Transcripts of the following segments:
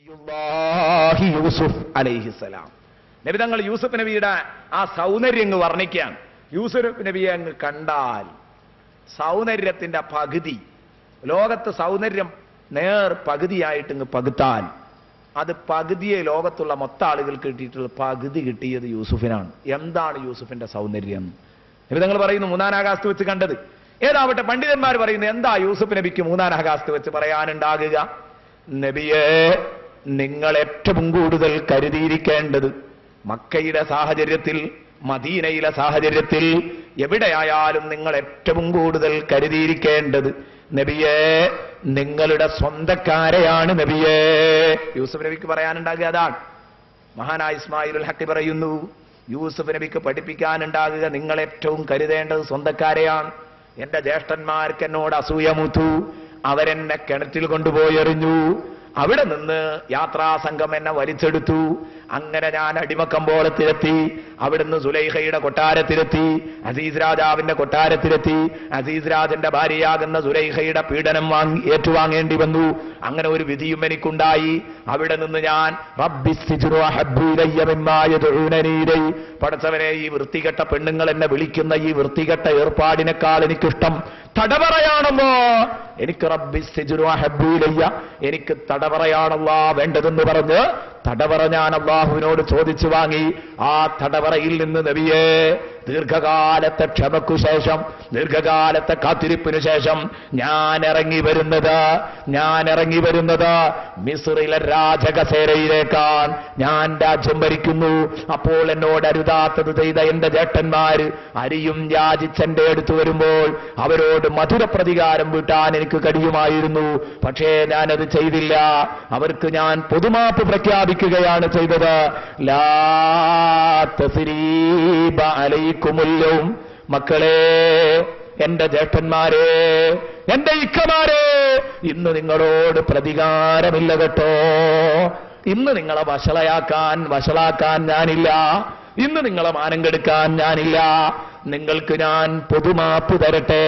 നബിയുല്ലാഹി യൂസുഫ് അലൈഹിസലാം നബി തങ്ങൾ യൂസുഫ് നബിയുടെ ആ സൗന്ദര്യം അങ്ങ് വർണ്ണിക്കാൻ യൂസുഫ് നബിയെ അങ്ങ് കണ്ടാൽ സൗന്ദര്യത്തിന്റെ പകുതി ലോകത്ത് സൗന്ദര്യം നേർ പകുതിയായിട്ട് ഇങ്ങ് പകുത്താൻ അത് പകുതിയെ ലോകത്തുള്ള മൊത്ത ആളുകൾക്ക് കിട്ടിയിട്ടുള്ള പകുതി കിട്ടിയത് യൂസുഫിനാണ് എന്താണ് യൂസുഫിന്റെ സൗന്ദര്യം നബി തങ്ങൾ പറയുന്നു മൂന്നാം ആകാശത്ത് വെച്ച് കണ്ടത് ഏതാവട്ടെ പണ്ഡിതന്മാർ പറയുന്നു എന്താ യൂസുഫ് നബിക്ക് മൂന്നാം ആകാശത്ത് വെച്ച് പറയാനുണ്ടാകുക നബിയെ നിങ്ങൾ ഏറ്റവും കൂടുതൽ കരുതിയിരിക്കേണ്ടത് മക്കയുടെ സാഹചര്യത്തിൽ മദീനയിലെ സാഹചര്യത്തിൽ എവിടെയായാലും നിങ്ങൾ ഏറ്റവും കൂടുതൽ കരുതിയിരിക്കേണ്ടത് നബിയെ നിങ്ങളുടെ സ്വന്തക്കാരെയാണ് നബിയെ യൂസുഫ് നബിക്ക് പറയാനുണ്ടാകുക അതാണ് മഹാനായ ഇസ്മായിലുൽ ഹക്കി പറയുന്നു യൂസുഫ് നബിക്ക് പഠിപ്പിക്കാനുണ്ടാകുക നിങ്ങൾ ഏറ്റവും കരുതേണ്ടത് സ്വന്തക്കാരെയാണ് എന്റെ ജ്യേഷ്ഠന്മാർക്ക് എന്നോട് അസൂയമൂത്തു അവരെന്നെ കിണറ്റിൽ കൊണ്ടുപോയി എറിഞ്ഞു അവിടെ നിന്ന് യാത്രാസംഘം എന്നെ വലിച്ചെടുത്തു അങ്ങനെ ഞാൻ അടിമക്കമ്പോളത്തിലെത്തി അവിടുന്ന് സുലൈഹയുടെ കൊട്ടാരത്തിലെത്തി അസീസ് രാജാവിന്റെ കൊട്ടാരത്തിലെത്തി അസീസ് രാജന്റെ ഭാര്യയാകുന്ന സുലൈഹയുടെ പീഡനം വാങ്ങി ഏറ്റുവാങ്ങേണ്ടി വന്നു അങ്ങനെ ഒരു വിധിയും എനിക്കുണ്ടായി അവിടെ നിന്ന് ഞാൻ റബ്ബി സിജ്റു അഹബ്ബു ഇലയ്യ മിമ്മാ യദ്ഊനനീ ഇലൈ. പടച്ചവനെ ഈ വൃത്തികെട്ട പെണ്ണുങ്ങൾ എന്നെ വിളിക്കുന്ന ഈ വൃത്തികെട്ട ഏർപ്പാടിനേക്കാൾ എനിക്കിഷ്ടം തടവറയാണല്ലോ എനിക്ക് റബ്ബി സിജ്റു അഹബ്ബു ഇലയ്യ എനിക്ക് തടവറയാണല്ലോ വേണ്ടതെന്ന് പറഞ്ഞ് തടവറ ഞാൻ അള്ളാഹുവിനോട് ചോദിച്ചു വാങ്ങി ആ തടവറയിൽ നിന്ന് നബിയെ ദീർഘകാലത്തെ ക്ഷമക്കു ശേഷം ദീർഘകാലത്തെ കാത്തിരിപ്പിനു ശേഷം ഞാൻ ഇറങ്ങി വരുന്നത് ഞാൻ ഇറങ്ങി വരുന്നത് മിസ്റിലെ രാജകസേരയിലേക്കാണ് ഞാൻ രാജ്യം ഭരിക്കുന്നു അപ്പോൾ എന്നോട് അരുതാത്തത് ചെയ്ത എന്റെ ചേട്ടന്മാര് അരിയും യാചിച്ചെന്റെ അടുത്ത് വരുമ്പോൾ അവരോട് മധുര പ്രതികാരം വീട്ടാൻ എനിക്ക് കഴിയുമായിരുന്നു പക്ഷേ ഞാനത് ചെയ്തില്ല അവർക്ക് ഞാൻ പൊതുമാപ്പ് പ്രഖ്യാപിക്കുകയാണ് ചെയ്തത് ലാ തസ്രീബ അലൈക്കുമുല്ലും മക്കളെ എന്റെ ജ്യേഷ്ഠന്മാരെ എന്റെ ഇക്കമാരെ ഇന്ന് നിങ്ങളോട് പ്രതികാരമില്ല കേട്ടോ ഇന്ന് നിങ്ങളെ വഷളയാക്കാൻ വഷളാക്കാൻ ഞാനില്ല ഇന്ന് നിങ്ങളെ മാനം കെടുക്കാൻ ഞാനില്ല നിങ്ങൾക്ക് ഞാൻ പൊതുമാപ്പ് തരട്ടെ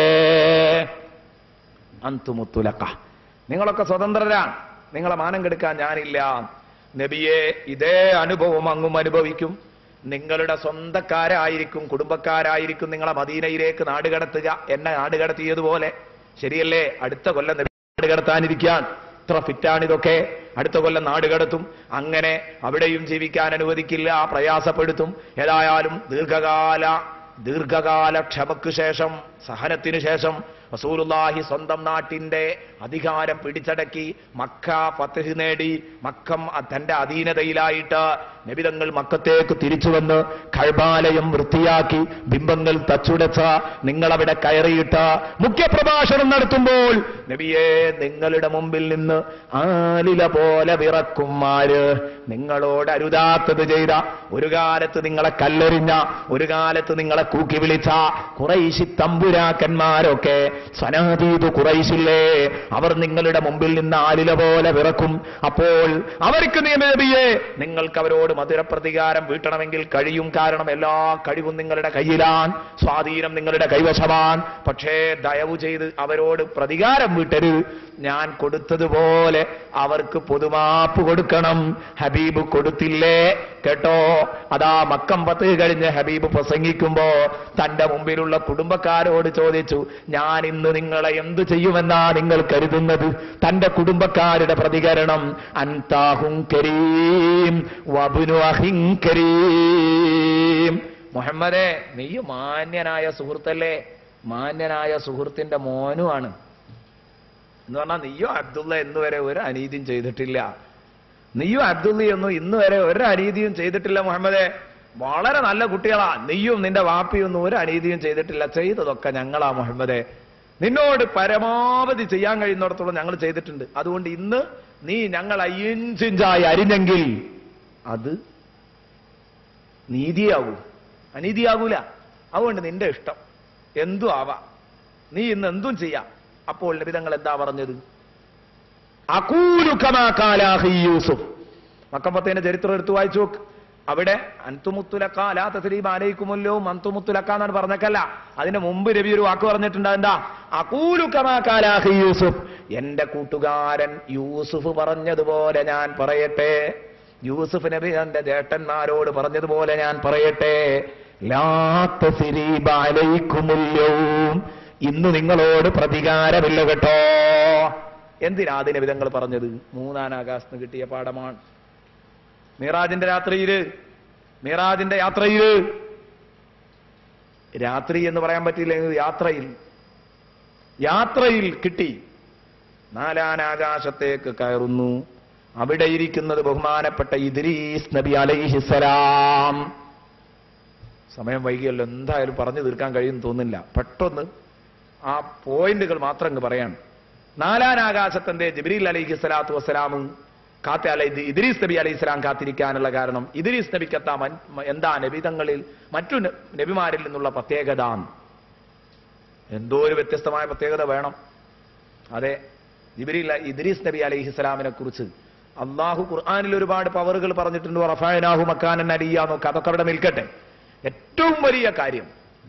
അന്തുമുത്തുലക്ക നിങ്ങളൊക്കെ സ്വതന്ത്രരാണ് നിങ്ങളെ മാനം കെടുക്കാൻ ഞാനില്ല നബിയെ ഇതേ അനുഭവം അങ്ങും അനുഭവിക്കും നിങ്ങളുടെ സ്വന്തക്കാരായിരിക്കും കുടുംബക്കാരായിരിക്കും നിങ്ങളെ മദീനയിലേക്ക് നാടുകടത്തുക എന്നെ നാടുകടത്തിയതുപോലെ ശരിയല്ലേ അടുത്ത കൊല്ലം നബി നാടുകടത്താനിരിക്കാൻ ഇത്ര ഫിറ്റാണ് ഇതൊക്കെ അടുത്ത കൊല്ലം നാടുകടത്തും അങ്ങനെ അവിടെയും ജീവിക്കാൻ അനുവദിക്കില്ല പ്രയാസപ്പെടുത്തും ഏതായാലും ദീർഘകാല ദീർഘകാല ക്ഷമക്ക് ശേഷം സഹനത്തിനു ശേഷം റസൂലുള്ളാഹി സ്വന്തം നാട്ടിന്റെ അധികാരം പിടിച്ചടക്കി മക്ക ഫത്തഹ് നേടി മക്കം തന്റെ അധീനതയിലായിട്ട് നബിതങ്ങൾ മക്കത്തേക്ക് തിരിച്ചു വന്ന് കഴബാലയം വൃത്തിയാക്കി ബിംബങ്ങൾ തച്ചുടച്ച നിങ്ങളവിടെ കയറിയിട്ട് മുഖ്യപ്രഭാഷണം നടത്തുമ്പോൾ നബിയെ നിങ്ങളുടെ മുമ്പിൽ നിന്ന് ആലില പോലെ വിറക്കുമാര് നിങ്ങളോട് അരുതാത്തത് ചെയ്ത ഒരു കാലത്ത് നിങ്ങളെ കല്ലെറിഞ്ഞ ഒരു കാലത്ത് നിങ്ങളെ കൂക്കി വിളിച്ച കുറൈശി തമ്പുരാക്കന്മാരൊക്കെ സനാതീതു കുറൈശില്ലേ അവർ നിങ്ങളുടെ മുമ്പിൽ നിന്ന് ആലില പോലെ വിറക്കും അപ്പോൾ അവർക്ക് നിയമേബിയെ നിങ്ങൾക്ക് അവരോട് മധുര പ്രതികാരം വീട്ടണമെങ്കിൽ കഴിയും കാരണം എല്ലാ കഴിവും നിങ്ങളുടെ കയ്യിലാണ് സ്വാധീനം നിങ്ങളുടെ കൈവശമാണ് പക്ഷേ ദയവ് ചെയ്ത് അവരോട് പ്രതികാരം വീട്ടരുത് ഞാൻ കൊടുത്തതുപോലെ അവർക്ക് പൊതുമാപ്പ് കൊടുക്കണം ഹബീബ് കൊടുത്തില്ലേ കേട്ടോ അതാ മക്കം പത്ത് കഴിഞ്ഞ് ഹബീബ് പ്രസംഗിക്കുമ്പോ തന്റെ മുമ്പിലുള്ള കുടുംബക്കാരോട് ചോദിച്ചു ഞാൻ ഇന്ന് നിങ്ങളെ എന്തു ചെയ്യുമെന്നാ നിങ്ങൾ കരുതുന്നത് തന്റെ കുടുംബക്കാരുടെ പ്രതികരണം അൻതാഹും കരീം വബുനു അഹിം കരീം മുഹമ്മദേ നീ മാന്യനായ സുഹൃത്തല്ലേ മാന്യനായ സുഹൃത്തിന്റെ മോനുമാണ് എന്ന് പറഞ്ഞാൽ നീയോ അബ്ദുള്ള ഇന്ന് വരെ ഒരു അനീതിയും ചെയ്തിട്ടില്ല നീയും അബ്ദുള്ളയൊന്നും ഇന്ന് വരെ ഒരു അനീതിയും ചെയ്തിട്ടില്ല മുഹമ്മദേ വളരെ നല്ല കുട്ടികളാ നീയും നിന്റെ വാപ്പിയൊന്നും ഒരു അനീതിയും ചെയ്തിട്ടില്ല ചെയ്തതൊക്കെ ഞങ്ങളാ മുഹമ്മദേ നിന്നോട് പരമാവധി ചെയ്യാൻ കഴിയുന്നിടത്തോളം ഞങ്ങൾ ചെയ്തിട്ടുണ്ട് അതുകൊണ്ട് ഇന്ന് നീ ഞങ്ങൾ അയ്യഞ്ചിഞ്ചായി അരിഞ്ഞെങ്കിൽ അത് നീതിയാകൂ അനീതിയാകൂല അതുകൊണ്ട് നിന്റെ ഇഷ്ടം എന്തും ആവാം നീ ഇന്ന് എന്തും ചെയ്യാം അപ്പോൾ ലഭിതങ്ങൾ എന്താ പറഞ്ഞത് അകൂലു കമാ കാലാഹി യൂസുഫ് മക്കമ്പത്തേന്റെ ചരിത്രം എടുത്തു വായിച്ചു നോക്ക് അവിടെ അന്തുമുത്തുലക്ക അലാ തസ്ലീം ആലയിക്കുമല്ലോ മന്തുമുത്തുലക്ക എന്നാണ് പറഞ്ഞേക്കല്ല അതിന് മുമ്പ് രവി ഒരു വാക്ക് പറഞ്ഞിട്ടുണ്ട് എന്താ അകൂലു കമാ കാലാഹി യൂസുഫ് എന്റെ കൂട്ടുകാരൻ യൂസുഫ് പറഞ്ഞതുപോലെ ഞാൻ പറയട്ടെ യൂസുഫ് നബി തന്റെ ജേട്ടന്മാരോട് പറഞ്ഞതുപോലെ ഞാൻ പറയട്ടെ ലാ തസ്രീബ അലൈക്കുമുല്യവും ഇന്ന് നിങ്ങളോട് പ്രതികാരമില്ല കേട്ടോ എന്തിനാ അതിന് വിധങ്ങൾ പറഞ്ഞത് മൂന്നാം ആകാശത്ത് കിട്ടിയ പാഠമാണ് മീറാജിന്റെ രാത്രിയില് മീറാജിന്റെ യാത്രയില് രാത്രി എന്ന് പറയാൻ പറ്റില്ല യാത്രയിൽ യാത്രയിൽ കിട്ടി നാലാനാകാശത്തേക്ക് കയറുന്നു അവിടെ ഇരിക്കുന്നത് ബഹുമാനപ്പെട്ട ഇദ്രീസ് നബി അലൈഹിസലാം സമയം വൈകിയല്ലോ എന്തായാലും പറഞ്ഞു തീർക്കാൻ കഴിയുമെന്ന് തോന്നുന്നില്ല പെട്ടെന്ന് ആ പോയിന്റുകൾ മാത്രം അങ്ങ് പറയാണ് നാലാനാകാശത്തിന്റെ ജിബ്രീൽ അലൈഹി സ്വലാത്തു വസ്സലാമും കാത്ത അലൈ ഇദ്രീസ് നബി അലൈഹി സ്വലാം കാത്തിരിക്കാനുള്ള കാരണം ഇദ്രീസ് നബിക്കെത്താ എന്താ നബിതങ്ങളിൽ മറ്റു ന- നബിമാരിൽ നിന്നുള്ള പ്രത്യേകത എന്തോ ഒരു വ്യത്യസ്തമായ പ്രത്യേകത വേണം അതെ ജിബ്രീൽ ഇദ്രീസ് നബി അലൈഹി സ്വലാമിനെ കുറിച്ച് അള്ളാഹു ഖുർആാനിൽ ഒരുപാട് പവറുകൾ പറഞ്ഞിട്ടുണ്ട് റഫായനാഹു മക്കാനൻ അലിയാന്നൊക്കെ അതൊക്കെ അവിടെ നിൽക്കട്ടെ ഏറ്റവും വലിയ കാര്യം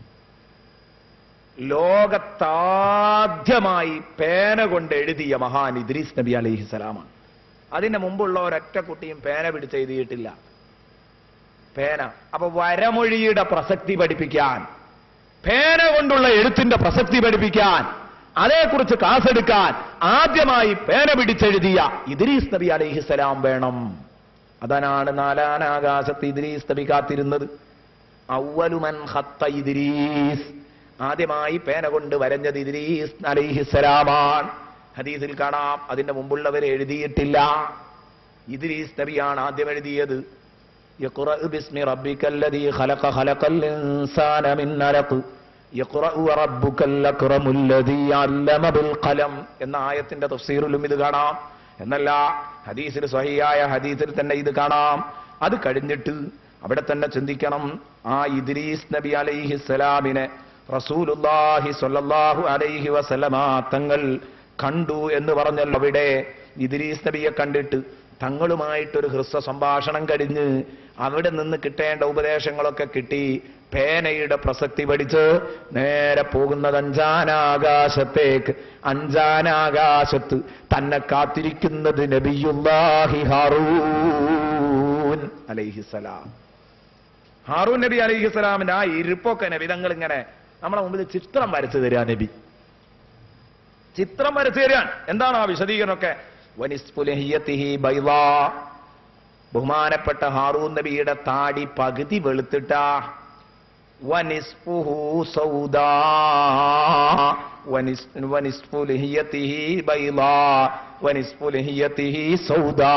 ലോകത്താദ്യമായി പേന കൊണ്ട് എഴുതിയ മഹാൻ ഇദ്രീസ് നബി അലൈഹി സ്വലാമാണ് അതിന്റെ മുമ്പുള്ള ഒരൊറ്റ കുട്ടിയും പേന പിടിച്ച് എഴുതിയിട്ടില്ല പേന അപ്പൊ വരമൊഴിയുടെ പ്രസക്തി പഠിപ്പിക്കാൻ പേന കൊണ്ടുള്ള എഴുത്തിന്റെ പ്രസക്തി പഠിപ്പിക്കാൻ അതേക്കുറിച്ച് ക്ലാസ് എടുക്കാൻ ആദ്യമായി പേന പിടിച്ചെഴുതിയ ഇദ്രീസ് നബി അലൈഹിസലാം വേണം അതാണ് നാലാനാകാശത്ത് ഇദ്രീസ് നബി കാത്തിരുന്നത് ഔവലുമൻ ഹത്ത ഇദ്രീസ് ആദ്യമായി പേന കൊണ്ട് വരഞ്ഞത് ഇദ്രീസ് അലൈഹിസലാമാണ് ഹദീസിൽ കാണാം അതിന്റെ മുമ്പുള്ളവർ എഴുതിയിട്ടില്ല ഇദ്രീസ് നബിയാണ് ആദ്യം എഴുതിയത് يقرأ باسم ربك الذي خلق خلق الإنسان من علق يقرأ وربك الأكرم الذي علم بالقلم എന്ന ആയത്തിന്റെ തഫ്സീറിലും ഇത് കാണാം എന്നല്ല ഹദീസിൽ സ്വഹിയായ ഹദീസിൽ തന്നെ ഇത് കാണാം അത് കഴിഞ്ഞിട്ട് അവിടെ തന്നെ ചിന്തിക്കണം ആ ഇദ്രീസ് നബി അലൈഹി സ്വലാമിനെ റസൂലുല്ലാഹി സ്വല്ലല്ലാഹു അലൈഹി വസല്ലമ തങ്ങൾ കണ്ടു എന്ന് പറഞ്ഞല്ലോ അവിടെ ഇദ്രീസ് നബിയെ കണ്ടിട്ട് തങ്ങളുമായിട്ടൊരു ഹ്രസ്വ സംഭാഷണം കഴിഞ്ഞ് അവിടെ നിന്ന് കിട്ടേണ്ട ഉപദേശങ്ങളൊക്കെ കിട്ടി പേനയുടെ പ്രസക്തി പഠിച്ച് നേരെ പോകുന്നത് അഞ്ചാനാകാശത്തേക്ക് അഞ്ചാനാകാശത്ത് തന്നെ കാത്തിരിക്കുന്നത് നബിയുല്ലാഹി ഹാറൂൻ അലൈഹിസലാം ഹാറൂൻ നബി അലൈഹിസ്സലാമിന്റെ ആ ഇരിപ്പൊക്കെ നബി തങ്ങൾ ഇങ്ങനെ നമ്മളെ മുമ്പിൽ ചിത്രം വരച്ചു തരിക നബി ചിത്രം വരച്ചു തരാൻ എന്താണ് ആ വിശദീകരണമൊക്കെ വനിസ്ഫുലഹിയത്തിഹി ബൈളാ. ബഹുമാനപ്പെട്ട ഹാറൂൻ നബിയുടെ താടി പകുതി വെളുത്തിട്ടാ വനിസ്ഫുഹു സൗദാ. വനിസ്- വനിസ്ഫു ലഹിയത്തിഹി ബൈളാ. വനിസ്ഫു ലഹിയത്തിഹി സൗദാ.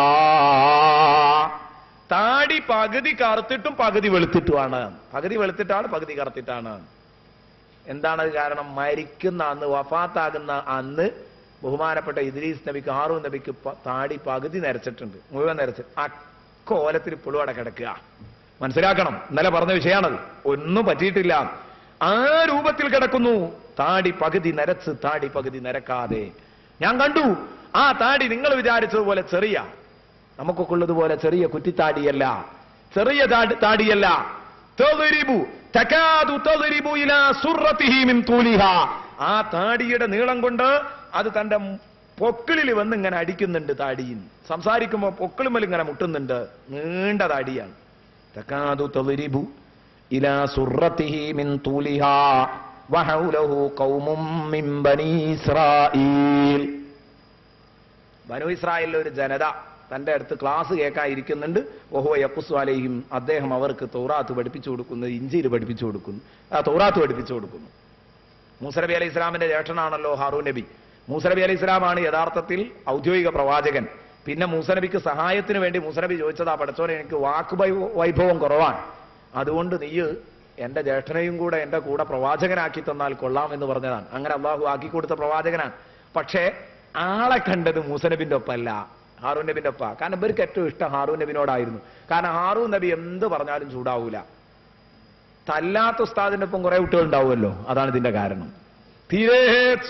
താടി പകുതി കറുത്തിട്ടും പകുതി വെളുത്തിട്ടുമാണ് പകുതി വെളുത്തിട്ടാണ് പകുതി കറുത്തിട്ടാണ് എന്താണ് അത് കാരണം മരിക്കുന്ന അന്ന് വഫാത്താകുന്ന അന്ന് ബഹുമാനപ്പെട്ട ഇദ്രീസ് നബിക്ക് ഹാറൂൻ നബിക്ക് പ- താടി പകുതി നരച്ചിട്ടുണ്ട് മുഴുവൻ നരച്ച് അക്കോലത്തിൽ ഇപ്പോഴും അവിടെ കിടക്കുക മനസ്സിലാക്കണം ഇന്നലെ പറഞ്ഞ വിഷയമാണത് ഒന്നും പറ്റിയിട്ടില്ല ആ രൂപത്തിൽ കിടക്കുന്നു താടി പകുതി നരച്ച് താടി പകുതി നരക്കാതെ ഞാൻ കണ്ടു ആ താടി നിങ്ങൾ വിചാരിച്ചതുപോലെ ചെറിയ നമുക്കൊക്കെ ഉള്ളതുപോലെ ചെറിയ കുറ്റിത്താടിയല്ല ചെറിയ താടി- താടിയല്ല തദ്രിബു തകാദു തദ്രിബു ഇലാ സുറത്തിഹി മിൻ തൂലിഹാ. ആ താടിയുടെ നീളം കൊണ്ട് അത് തന്റെ പൊക്കിളിൽ വന്ന് ഇങ്ങനെ അടിക്കുന്നുണ്ട് താടിയിൽ സംസാരിക്കുമ്പോൾ പൊക്കിളുമൽ ഇങ്ങനെ മുട്ടുന്നുണ്ട് നീണ്ട താടിയാണ് തകാദു തദ്രിബു ഇലാ സുറത്തിഹി മിൻ തൂലിഹാ വഹൗലഹു ഖൗമും മിൻ ബനീ ഇസ്രായീൽ ബനു ഇസ്രായേലിലെ ഒരു ജനത തന്റെ അടുത്ത് ക്ലാസ് കേൾക്കാൻ ഇരിക്കുന്നുണ്ട് ഓഹോ യക്കുസു അലൈഹിം അദ്ദേഹം അവർക്ക് തൗറാത്ത് പഠിപ്പിച്ചു കൊടുക്കുന്നു ഇഞ്ചിയിൽ പഠിപ്പിച്ചു കൊടുക്കുന്നു ആ തൗറാത്ത് പഠിപ്പിച്ചു കൊടുക്കുന്നു മൂസനബി അലൈഹി ഇസ്ലാമിന്റെ ജ്യേഷ്ഠനാണല്ലോ ഹാറൂ നബി മൂസനബി അലൈഹി ഇസ്ലാമാണ് യഥാർത്ഥത്തിൽ ഔദ്യോഗിക പ്രവാചകൻ പിന്നെ മൂസനബിക്ക് സഹായത്തിന് വേണ്ടി മൂസനബി ചോദിച്ചതാ പഠിച്ചോനെ എനിക്ക് വാക്ക് വൈ- വൈഭവം കുറവാണ് അതുകൊണ്ട് നീ എന്റെ ജ്യേഷ്ഠനെയും കൂടെ എന്റെ കൂടെ പ്രവാചകനാക്കി തന്നാൽ കൊള്ളാം എന്ന് പറഞ്ഞതാണ് അങ്ങനെ അള്ളാഹു ആക്കി കൊടുത്ത പ്രവാചകനാണ് പക്ഷേ ആളെ കണ്ടത് മൂസനബിന്റെ ഒപ്പമല്ല ഹാറൂൻ നബിന്റെ ഒപ്പ കാരണം ഇവർക്ക് ഏറ്റവും ഇഷ്ടം ഹാറൂൻ നബിനോടായിരുന്നു കാരണം ഹാറൂൻ നബി എന്ത് പറഞ്ഞാലും ചൂടാവൂല തല്ലാത്ത ഉസ്താദിന്റെ ഒപ്പം കുറെ കുട്ടികൾ ഉണ്ടാവുമല്ലോ അതാണ് ഇതിന്റെ കാരണം തീരെ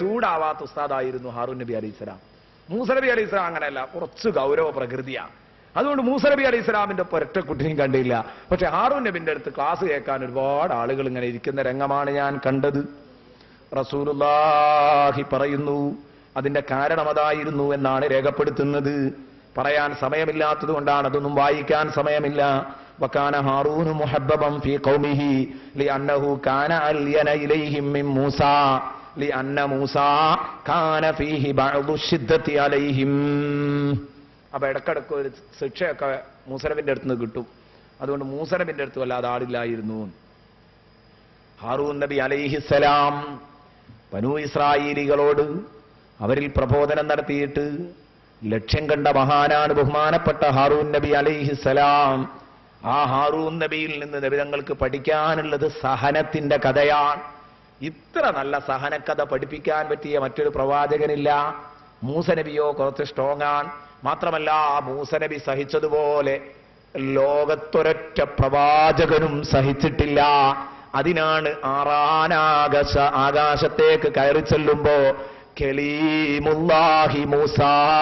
ചൂടാവാത്ത ഉസ്താദായിരുന്നു ഹാറൂൻ നബി അലൈഹി സ്വലാം മൂസ നബി അലൈഹി സ്വലാം അങ്ങനെയല്ല കുറച്ച് ഗൗരവ പ്രകൃതിയാണ് അതുകൊണ്ട് മൂസ നബി അലൈഹി ഇസ്ലാമിന്റെ ഒരൊറ്റ കുട്ടിനെയും കണ്ടില്ല പക്ഷെ ഹാറൂൻ നബിന്റെ അടുത്ത് ക്ലാസ് കേൾക്കാൻ ഒരുപാട് ആളുകൾ ഇങ്ങനെ ഇരിക്കുന്ന രംഗമാണ് ഞാൻ കണ്ടത് റസൂലുള്ളാഹി പറയുന്നു അതിന്റെ കാരണം അതായിരുന്നു എന്നാണ് രേഖപ്പെടുത്തുന്നത് പറയാൻ സമയമില്ലാത്തത് കൊണ്ടാണ് അതൊന്നും വായിക്കാൻ സമയമില്ല വക്കാന ഹാറൂന് മുഹബ്ബബം ഫീ ഖൗമിഹി ലിഅന്നഹു കാന അൽയന ഇലൈഹിം മിൻ മൂസ ലിഅന്ന മൂസ കാന ഫീഹി ബഅദു ശിദ്ദത്തി അലൈഹിം അപ്പൊ ഇടക്കിടക്ക് ഒരു ശിക്ഷയൊക്കെ മൂസനബിന്റെ അടുത്ത് നിന്ന് കിട്ടും അതുകൊണ്ട് മൂസനബിന്റെ അടുത്ത് വല്ലാതെ ആളില്ലായിരുന്നു ഹാറൂൻ നബി അലൈഹിസലാം ബനു ഇസ്രായേലികളോട് അവരിൽ പ്രബോധനം നടത്തിയിട്ട് ലക്ഷ്യം കണ്ട മഹാനാണ് ബഹുമാനപ്പെട്ട ഹാറൂൻ നബി അലൈഹിസലാം ആ ഹാറൂൻ നബിയിൽ നിന്ന് നബിതങ്ങൾക്ക് പഠിക്കാനുള്ളത് സഹനത്തിന്റെ കഥയാണ് ഇത്ര നല്ല സഹനക്കഥ പഠിപ്പിക്കാൻ പറ്റിയ മറ്റൊരു പ്രവാചകനില്ല മൂസനബിയോ കുറച്ച് സ്ട്രോങ് ആണ് മാത്രമല്ല ആ മൂസനബി സഹിച്ചതുപോലെ ലോകത്തൊരൊറ്റ പ്രവാചകനും സഹിച്ചിട്ടില്ല അതിനാണ് ആറാനാകാശ ആകാശത്തേക്ക് കയറി ചെല്ലുമ്പോ കെളീമുല്ലാഹി മൂസ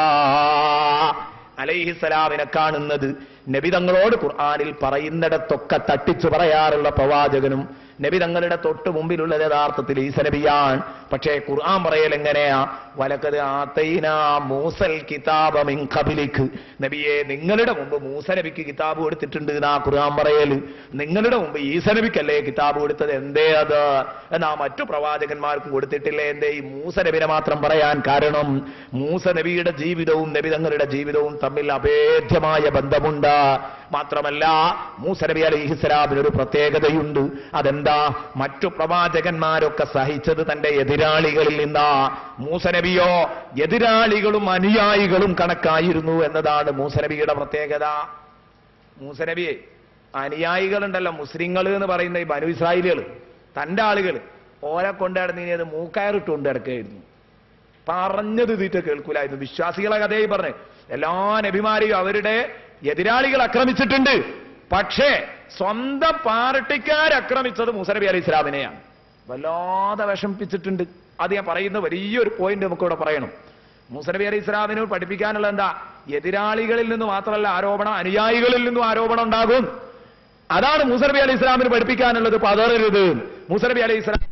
അലൈഹിസലാമിനെ കാണുന്നത് നബി തങ്ങളോട് ഖുർആാനിൽ പറയുന്നിടത്തൊക്കെ തട്ടിച്ചു പറയാറുള്ള പ്രവാചകനും നബി തങ്ങളുടെ തൊട്ട് മുമ്പിലുള്ളത് യഥാർത്ഥത്തിൽ ഈസ നബിയാൻ പക്ഷേ ഖുർആൻ പറയൽ എങ്ങനെയാ വലക്കത് ആത്തൈന മൂസൽ കിതാബ മിൻ ഖബിലിക്ക് നബിയെ നിങ്ങളുടെ മുമ്പ് മൂസ നബിക്ക് കിതാബ് കൊടുത്തിട്ടുണ്ട് എന്നാ ഖുർആൻ പറയല് നിങ്ങളുടെ മുമ്പ് ഈസ നബിക്കല്ലേ കിതാബ് കൊടുത്തത് എന്തേ അത് എന്നാ മറ്റു പ്രവാചകന്മാർക്കും കൊടുത്തിട്ടില്ലേ എന്തേ ഈ മൂസ നബിനെ മാത്രം പറയാൻ കാരണം മൂസ നബിയുടെ ജീവിതവും നബി തങ്ങളുടെ ജീവിതവും തമ്മിൽ അഭേദ്യമായ ബന്ധമുണ്ട് മാത്രമല്ല മൂസ നബി അലൈഹിസ്സലാമിന് ഒരു പ്രത്യേകതയുണ്ട് അതെന്താ മറ്റു പ്രവാചകന്മാരൊക്കെ സഹിച്ചത് തന്റെ എതിരാളികളിൽ നിന്നാ മൂസ നബിയോ എതിരാളികളും അനുയായികളും കണക്കായിരുന്നു എന്നതാണ് മൂസ നബിയുടെ പ്രത്യേകത മൂസ നബി അനുയായികളുണ്ടല്ലോ മുസ്ലിങ്ങൾ എന്ന് പറയുന്ന ഈ ബനു ഇസ്രായേലുകൾ തന്റെ ആളുകൾ ഓരെ കൊണ്ടുനടന്നിനി മൂക്കയറിട്ട് കൊണ്ടിടക്കുകയായിരുന്നു പറഞ്ഞത് തീറ്റ കേൾക്കൂലായിരുന്നു വിശ്വാസികളെ കഥയായി പറഞ്ഞു എല്ലാ നബിമാരെയും അവരുടെ എതിരാളികൾ ആക്രമിച്ചിട്ടുണ്ട് പക്ഷേ സ്വന്തം പാർട്ടിക്കാർ ആക്രമിച്ചത് മുസനബി അലി ഇസ്ലാമിനെയാണ് വല്ലാതെ വിഷമിപ്പിച്ചിട്ടുണ്ട് അത് ഞാൻ പറയുന്ന വലിയൊരു പോയിന്റ് നമുക്കിവിടെ പറയണം മുസനബി അലി ഇസ്ലാമിന് പഠിപ്പിക്കാനുള്ള എന്താ എതിരാളികളിൽ നിന്ന് മാത്രമല്ല ആരോപണം അനുയായികളിൽ നിന്നും ആരോപണം ഉണ്ടാകും അതാണ് മുസനബി അലി ഇസ്ലാമിന് പഠിപ്പിക്കാനുള്ളത് പതറരുത് മുസനബി അലി ഇസ്ലാം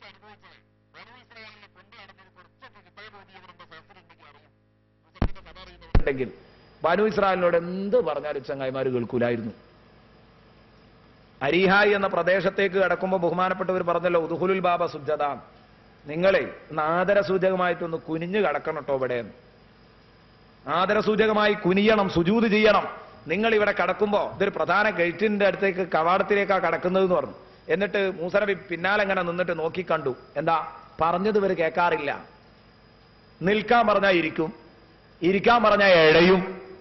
ഉണ്ടെങ്കിൽ ബനു ഇസ്രായേലിനോട് എന്ത് പറഞ്ഞാലും ചങ്ങായിമാര് കേൾക്കൂലായിരുന്നു അരിഹായി എന്ന പ്രദേശത്തേക്ക് കടക്കുമ്പോൾ ബഹുമാനപ്പെട്ടവർ പറഞ്ഞല്ലോ ഉദുഹുലുൽ ബാബ സുജത നിങ്ങളെ ഒന്ന് ആദരസൂചകമായിട്ടൊന്ന് കുനിഞ്ഞു കടക്കണം കേട്ടോ ഇവിടെ ആദരസൂചകമായി കുനിയണം സുജൂത് ചെയ്യണം നിങ്ങൾ ഇവിടെ കടക്കുമ്പോ ഇതൊരു പ്രധാന ഗേറ്റിന്റെ അടുത്തേക്ക് കവാടത്തിലേക്കാ കടക്കുന്നത് എന്ന് പറഞ്ഞു എന്നിട്ട് മൂസനബി പിന്നാലെ ഇങ്ങനെ നിന്നിട്ട് നോക്കിക്കണ്ടു എന്താ പറഞ്ഞത് ഇവർ കേൾക്കാറില്ല നിൽക്കാൻ പറഞ്ഞാൽ ഇരിക്കും ഇരിക്കാൻ പറഞ്ഞാൽ ഇഴയും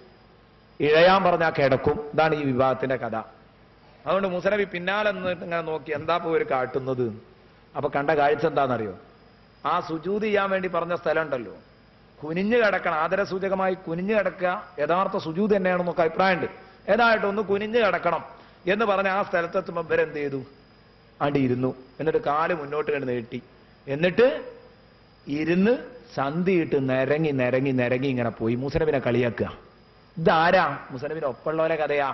ഇഴയാൻ പറഞ്ഞാൽ കിടക്കും ഇതാണ് ഈ വിഭാഗത്തിന്റെ കഥ അതുകൊണ്ട് മുസനബി പിന്നാലെ നിന്നിട്ട് ഇങ്ങനെ നോക്കി എന്താ പോ ഒരു കാട്ടുന്നത് അപ്പൊ കണ്ട കാഴ്ച എന്താണെന്നറിയോ ആ സുജൂത് ചെയ്യാൻ വേണ്ടി പറഞ്ഞ സ്ഥലം ഉണ്ടല്ലോ കുനിഞ്ഞു കിടക്കണം ആദരസൂചകമായി കുനിഞ്ഞു കിടക്കുക യഥാർത്ഥ സുജൂത് തന്നെയാണെന്നൊക്കെ അഭിപ്രായമുണ്ട് ഏതായിട്ട് ഒന്ന് കുനിഞ്ഞു കിടക്കണം എന്ന് പറഞ്ഞ ആ സ്ഥലത്തെത്തുമ്പോൾ ഇവരെന്ത് ചെയ്തു അടി ഇരുന്നു എന്നിട്ട് കാല് മുന്നോട്ട് കണ്ട് നീട്ടി എന്നിട്ട് ഇരുന്ന് സന്ധിയിട്ട് നിരങ്ങി നിരങ്ങി നിരങ്ങി ഇങ്ങനെ പോയി മുസനബിനെ കളിയാക്കുക ഇതാരാ മുസനബിന്റെ ഒപ്പമുള്ളവരെ കഥയാ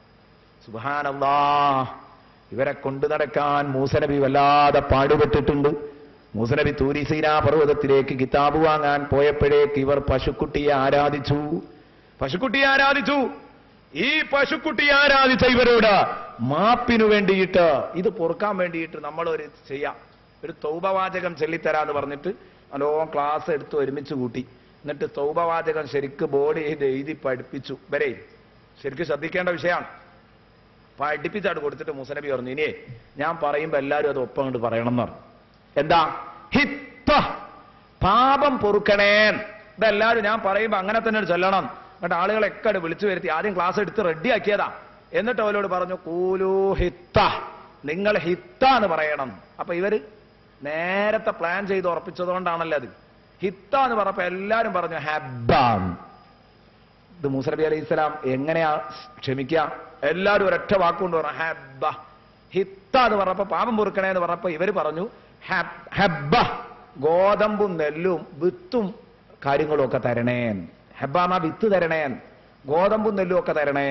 സുബാനല്ലാ ഇവരെ കൊണ്ടു നടക്കാൻ മൂസനബി വല്ലാതെ പാടുപെട്ടിട്ടുണ്ട് മൂസനബി തൂരിസീന പർവ്വതത്തിലേക്ക് കിതാബ് വാങ്ങാൻ പോയപ്പോഴേക്ക് ഇവർ പശുക്കുട്ടിയെ ആരാധിച്ചു പശുക്കുട്ടിയെ ആരാധിച്ചു ഈ പശുക്കുട്ടിയെ ആരാധിച്ച ഇവരോട് മാപ്പിനു വേണ്ടിയിട്ട് ഇത് പൊറുക്കാൻ വേണ്ടിയിട്ട് നമ്മൾ ഒരു ചെയ്യാം ഒരു തൗപവാചകം ചൊല്ലിത്തരാന്ന് പറഞ്ഞിട്ട് നല്ലോണം ക്ലാസ് എടുത്ത് ഒരുമിച്ച് കൂട്ടി എന്നിട്ട് തൗപവാചകം ശരിക്ക് ബോർഡ് ചെയ്ത് എഴുതി പഠിപ്പിച്ചു വരെ ശരിക്കും ശ്രദ്ധിക്കേണ്ട വിഷയമാണ് പഠിപ്പിച്ചാണ് കൊടുത്തിട്ട് മുസനബി പറഞ്ഞു ഇനിയേ ഞാൻ പറയുമ്പോ എല്ലാവരും അത് ഒപ്പം കൊണ്ട് പറയണം എന്ന് പറഞ്ഞു എന്താ ഹിത്ത പാപം പൊറുക്കണേ ഇതെല്ലാവരും ഞാൻ പറയുമ്പോ അങ്ങനെ തന്നെ ഒരു ചൊല്ലണം എന്നിട്ട് ആളുകളൊക്കെ അങ്ങട് വിളിച്ചു വരുത്തി ആദ്യം ക്ലാസ് എടുത്ത് റെഡിയാക്കിയതാ എന്നിട്ട് അവരോട് പറഞ്ഞു കൂലു ഹിത്ത നിങ്ങൾ ഹിത്ത എന്ന് പറയണം അപ്പൊ ഇവര് നേരത്തെ പ്ലാൻ ചെയ്ത് ഉറപ്പിച്ചതുകൊണ്ടാണല്ലോ അത് ഹിത്ത എന്ന് പറഞ്ഞപ്പോ എല്ലാരും പറഞ്ഞു ഹബ്ബാൻ ഇത് മൂസനബി അലൈഹി ഇസ്ലാം എങ്ങനെയാ ക്ഷമിക്കുക എല്ലാവരും ഒരൊറ്റ വാക്കുകൊണ്ട് പറഞ്ഞു ഹബ്ബ ഹിത്ത എന്ന് പറഞ്ഞപ്പോ പാപം പൊറുക്കണേ എന്ന് പറഞ്ഞപ്പോ ഇവര് പറഞ്ഞു ഹബ്- ഹബ്ബ ഗോതമ്പും നെല്ലും വിത്തും കാര്യങ്ങളും ഒക്കെ തരണേ ഹബ്ബാമ വിത്ത് തരണേ ഗോതമ്പും നെല്ലും ഒക്കെ തരണേ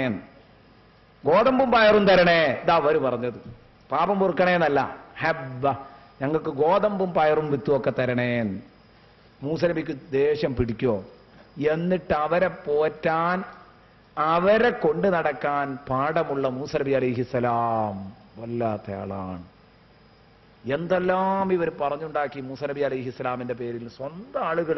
ഗോതമ്പും പയറും തരണേ ഇതാ അവര് പറഞ്ഞത് പാപം പൊറുക്കണേന്നല്ല ഹബ്ബ ഞങ്ങൾക്ക് ഗോതമ്പും പയറും വിത്തും ഒക്കെ തരണേ മൂസനബിക്ക് ദേഷ്യം പിടിക്കോ എന്നിട്ട് അവരെ പോറ്റാൻ അവരെ കൊണ്ടു നടക്കാൻ പാഠമുള്ള മൂസനബി അലിഹിസലാം വല്ലാത്ത ആളാണ് എന്തെല്ലാം ഇവർ പറഞ്ഞുണ്ടാക്കി മൂസനബി അലൈഹി ഇസ്ലാമിന്റെ പേരിൽ സ്വന്തം ആളുകൾ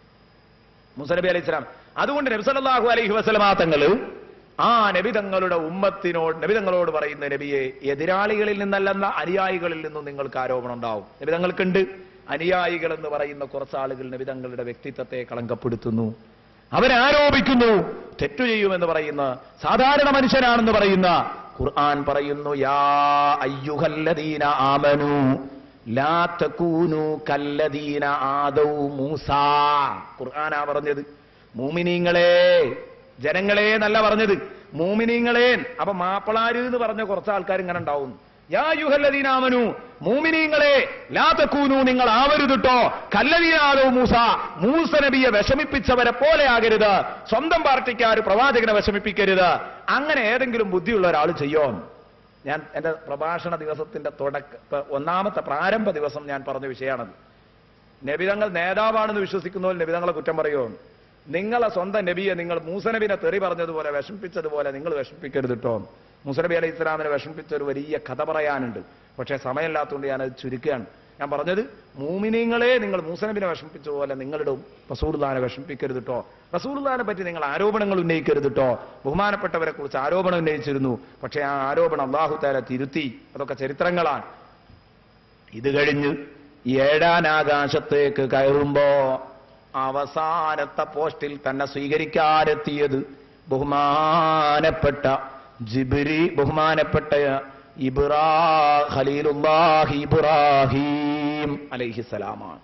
മുസനബി അലൈഹി ഇസ്ലാം അതുകൊണ്ട് നബിസല്ലാഹു അലൈഹി വസ്ലമാ തങ്ങള് ആ നബിതങ്ങളുടെ ഉമ്മത്തിനോട് നബിതങ്ങളോട് പറയുന്ന നബിയെ എതിരാളികളിൽ നിന്നല്ലെന്ന അനുയായികളിൽ നിന്നും നിങ്ങൾക്ക് ആരോപണം ഉണ്ടാവും നബിതങ്ങൾക്കുണ്ട് അനുയായികൾ എന്ന് പറയുന്ന കുറച്ച് ആളുകൾ നബിതങ്ങളുടെ വ്യക്തിത്വത്തെ കളങ്കപ്പെടുത്തുന്നു അവരാരോപിക്കുന്നു തെറ്റു ചെയ്യുമെന്ന് പറയുന്ന സാധാരണ മനുഷ്യനാണെന്ന് പറയുന്ന ഖുർആൻ പറയുന്നു യാ അയ്യുഹല്ലദീന ആമനു ലാ തകൂനു കല്ലദീന ആദൗ മൂസ ഖുർആനാ പറഞ്ഞത് മൂമിനീങ്ങളെ ജനങ്ങളെ എന്നല്ല പറഞ്ഞത് മൂമിനീങ്ങളെ അപ്പൊ മാപ്പിളാര് എന്ന് പറഞ്ഞ കുറച്ച് ആൾക്കാർ ഇങ്ങനെ ഉണ്ടാവും യാ യുഹല്ലദീനാമനു മൂമിനീങ്ങളെ ലാ തക്കൂനു നിങ്ങൾ ആവരുതിട്ടോ കല്ലദീനാദോ മൂസ മൂസ നബിയെ വിഷമിപ്പിച്ചവരെ പോലെ ആകരുത് സ്വന്തം പാർട്ടിക്കാർ പ്രവാചകനെ വിഷമിപ്പിക്കരുത് അങ്ങനെ ഏതെങ്കിലും ബുദ്ധിയുള്ള ഒരാൾ ചെയ്യോ ഞാൻ എന്റെ പ്രഭാഷണ ദിവസത്തിന്റെ തുടക്ക ഇപ്പൊ ഒന്നാമത്തെ പ്രാരംഭ ദിവസം ഞാൻ പറഞ്ഞ വിഷയമാണത് നബിതങ്ങൾ നേതാവാണെന്ന് വിശ്വസിക്കുന്നവർ നബിതങ്ങളെ കുറ്റം പറയുമോ നിങ്ങളെ സ്വന്തം നബിയെ നിങ്ങൾ മൂസനബിനെ തെറി പറഞ്ഞതുപോലെ വിഷമിപ്പിച്ചതുപോലെ നിങ്ങൾ വിഷമിപ്പിക്കരുത് കേട്ടോ മൂസനബി അലൈഹി ഇസ്ലാമിനെ വിഷമിപ്പിച്ച ഒരു വലിയ കഥ പറയാനുണ്ട് പക്ഷേ സമയമില്ലാത്തതുകൊണ്ട് ഞാനത് ചുരുക്കുകയാണ് ഞാൻ പറഞ്ഞത് മൂമിനിങ്ങളെ നിങ്ങൾ മൂസനബിനെ വിഷമിപ്പിച്ച പോലെ നിങ്ങളുടെ റസൂൽദാനെ വിഷമിപ്പിക്കരുത് കേട്ടോ റസൂൽദാനെ പറ്റി നിങ്ങൾ ആരോപണങ്ങൾ ഉന്നയിക്കരുത് കേട്ടോ ബഹുമാനപ്പെട്ടവരെ കുറിച്ച് ആരോപണം ഉന്നയിച്ചിരുന്നു പക്ഷേ ആ ആരോപണം അള്ളാഹു താല തിരുത്തി അതൊക്കെ ചരിത്രങ്ങളാണ് ഇത് കഴിഞ്ഞ് ഏഴാനാകാശത്തേക്ക് കയറുമ്പോ അവസാനത്തെ പോസ്റ്റിൽ തന്നെ സ്വീകരിക്കാനെത്തിയത് ബഹുമാനപ്പെട്ട ജിബിരി ബഹുമാനപ്പെട്ട ഇബ്രാ ഖലീലുല്ലാഹി ഇബ്രാഹിം അലൈഹിസലാമാണ്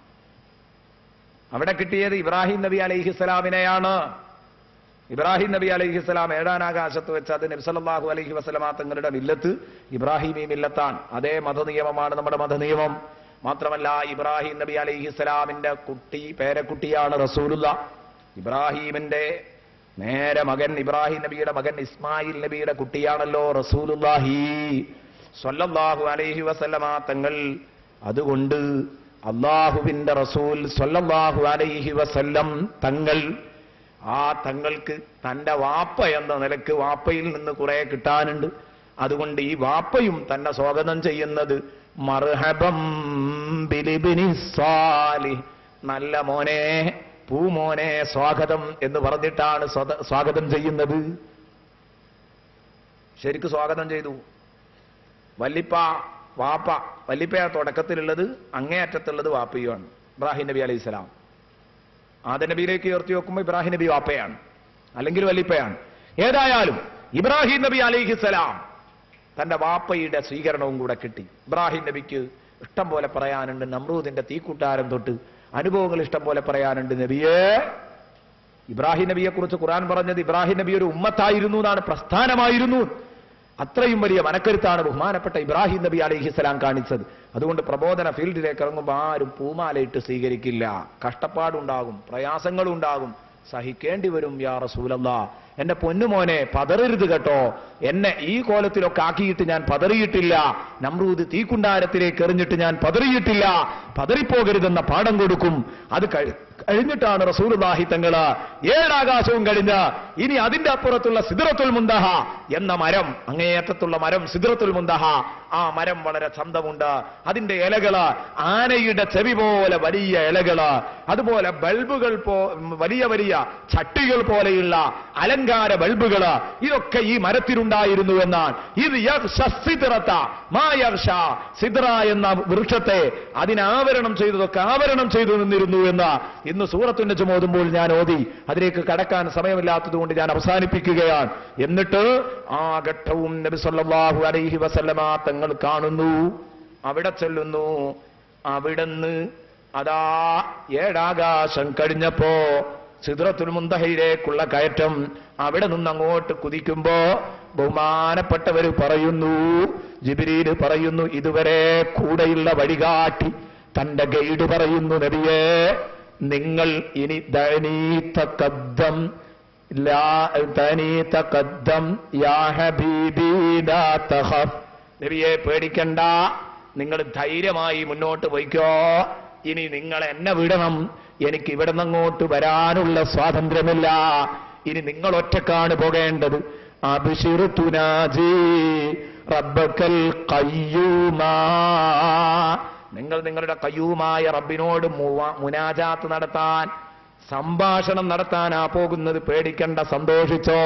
അവിടെ കിട്ടിയത് ഇബ്രാഹിം നബി അലൈഹിസ്സലാമിനെയാണ് ഇബ്രാഹിം നബി അലൈഹിസ്സലാം ഏഴാനാകാശത്ത് വെച്ച് അത് നബ്സല്ലാഹു അലൈഹി വസ്ലമാ തങ്ങളുടെ മില്ലത്ത് ഇബ്രാഹിമി മില്ലത്താണ് അതേ മതനിയമമാണ് നമ്മുടെ മതനിയമം മാത്രമല്ല ഇബ്രാഹിം നബി അലൈഹിസ്സലാമിന്റെ കുട്ടി പേരക്കുട്ടിയാണ് റസൂലുള്ള ഇബ്രാഹിമിന്റെ നേരെ മകൻ ഇബ്രാഹിം നബിയുടെ മകൻ ഇസ്മായിൽ നബിയുടെ കുട്ടിയാണല്ലോ റസൂലുല്ലാഹി സ്വല്ലല്ലാഹു അലൈഹി വസല്ലമ തങ്ങൾ അതുകൊണ്ട് അള്ളാഹുവിന്റെ റസൂൽ സ്വല്ലല്ലാഹു അലൈഹി വസല്ലം തങ്ങൾ ആ തങ്ങൾക്ക് തന്റെ വാപ്പ എന്ന നിലക്ക് വാപ്പയിൽ നിന്ന് കുറെ കിട്ടാനുണ്ട് അതുകൊണ്ട് ഈ വാപ്പയും തന്നെ സ്വാഗതം ചെയ്യുന്നത് മർഹബം ബിലിബിനി സ്വാലിഹ് നല്ല മോനെ പൂമോനെ സ്വാഗതം എന്ന് പറഞ്ഞിട്ടാണ് സ്വത- സ്വാഗതം ചെയ്യുന്നത് ശരിക്ക് സ്വാഗതം ചെയ്തു വല്ലിപ്പ വാപ്പ വല്ലിപ്പ തുടക്കത്തിലുള്ളത് അങ്ങേയറ്റത്തുള്ളത് വാപ്പയുമാണ് ഇബ്രാഹിം നബി അലൈഹി സ്വലാം ആദ നബിയിലേക്ക് ഉയർത്തി വെക്കുമ്പോൾ ഇബ്രാഹിം നബി വാപ്പയാണ് അല്ലെങ്കിൽ വല്ലിപ്പയാണ് ഏതായാലും ഇബ്രാഹിം നബി അലൈഹിസലാം തന്റെ വാപ്പയുടെ സ്വീകരണവും കൂടെ കിട്ടി ഇബ്രാഹിം നബിക്ക് ഇഷ്ടം പോലെ പറയാനുണ്ട് നമ്രൂദിന്റെ തീക്കൂട്ടാരം തൊട്ട് അനുഭവങ്ങൾ ഇഷ്ടം പോലെ പറയാനുണ്ട് നബിയേ ഇബ്രാഹിം നബിയെ കുറിച്ച് ഖുർആൻ പറഞ്ഞത് ഇബ്രാഹിം നബി ഒരു ഉമ്മത്തായിരുന്നു എന്നാണ് പ്രസ്ഥാനമായിരുന്നു അത്രയും വലിയ മനക്കരുത്താണ് ബഹുമാനപ്പെട്ട ഇബ്രാഹിം നബി അലൈഹിസ്സലാം കാണിച്ചത് അതുകൊണ്ട് പ്രബോധന ഫീൽഡിലേക്ക് ഇറങ്ങുമ്പോൾ ആരും പൂമാലയിട്ട് സ്വീകരിക്കില്ല കഷ്ടപ്പാടുണ്ടാകും പ്രയാസങ്ങളുണ്ടാകും സഹിക്കേണ്ടി വരും യാ റസൂലല്ല എന്റെ പൊന്നുമോനെ പതറരുത് കേട്ടോ എന്നെ ഈ കോലത്തിലൊക്കെ ആക്കിയിട്ട് ഞാൻ പതറിയിട്ടില്ല നമ്രൂദ് തീക്കുണ്ടാരത്തിലേക്ക് എറിഞ്ഞിട്ട് ഞാൻ പതറിയിട്ടില്ല പതറിപ്പോകരുതെന്ന പാഠം കൊടുക്കും അത് കഴി- കഴിഞ്ഞിട്ടാണ് റസൂലുള്ളാഹി തങ്ങള് ഏഴാകാശവും കഴിഞ്ഞ് ഇനി അതിന്റെ അപ്പുറത്തുള്ള സിദ്റത്തുൽ മുന്തഹ എന്ന മരം അങ്ങേയറ്റത്തുള്ള മരം സിദ്റത്തുൽ മുന്തഹ ആ മരം വളരെ ചന്തമുണ്ട് അതിന്റെ ഇലകള് ആനയുടെ ചെവി പോലെ വലിയ ഇലകള് അതുപോലെ ബൾബുകൾ പോ വലിയ വലിയ ചട്ടികൾ പോലെയുള്ള അലങ്കാര ബൾബുകള് ഇതൊക്കെ ഈ മരത്തിലുണ്ടായിരുന്നു എന്നാണ് ഇത് യഗ്ഷ സിദ്റത്ത, മാ യഗ്ഷ. സിദ്റ എന്ന വൃക്ഷത്തെ അതിനാവരണം ചെയ്തതൊക്കെ ആവരണം ചെയ്തു നിന്നിരുന്നു എന്ന് ഇന്ന് സൂറത്തിന്റെ ചുമോതുമ്പോൾ ഞാൻ ഓതി അതിലേക്ക് കടക്കാൻ സമയമില്ലാത്തതുകൊണ്ട് ഞാൻ അവസാനിപ്പിക്കുകയാണ് എന്നിട്ട് ആ ഘട്ടവും നബി സല്ലല്ലാഹു അലൈഹി വസല്ലമ തങ്ങൾ കാണുന്നു അവിടെ ചെല്ലുന്നു അവിടുന്ന് അതാ ഏഴാകാശം കഴിഞ്ഞപ്പോ സിദ്റത്തുൽ മുന്തഹയിലേക്കുള്ള കയറ്റം അവിടെ നിന്ന് അങ്ങോട്ട് കുതിക്കുമ്പോ ബഹുമാനപ്പെട്ടവര് പറയുന്നു ജിബിരിയിൽ പറയുന്നു ഇതുവരെ കൂടെയുള്ള വഴികാട്ടി തന്റെ ഗൈഡ് പറയുന്നു നബിയേ നിങ്ങൾ ഇനി ദയനീത്ത കബ്ദം ലാ തനി തഖദ്ദം യാ ഹബീബി ലാ തഖഫ് നബിയെ പേടിക്കണ്ട നിങ്ങൾ ധൈര്യമായി മുന്നോട്ട് പോയിക്കോ ഇനി നിങ്ങൾ എന്നെ വിടണം എനിക്ക് ഇവിടെ നിന്ന് അങ്ങോട്ട് വരാനുള്ള സ്വാതന്ത്ര്യമില്ല ഇനി നിങ്ങൾ ഒറ്റക്കാണ് പോകേണ്ടത് അഭിഷിറു തുനാജി റബ്ബക്കൽ കയ്യൂമാ നിങ്ങൾ നിങ്ങളുടെ കയ്യൂമായ റബ്ബിനോട് മുവ- മുനാജാത്ത് നടത്താൻ സംഭാഷണം നടത്താനാ പോകുന്നത് പേടിക്കണ്ട സന്തോഷിച്ചോ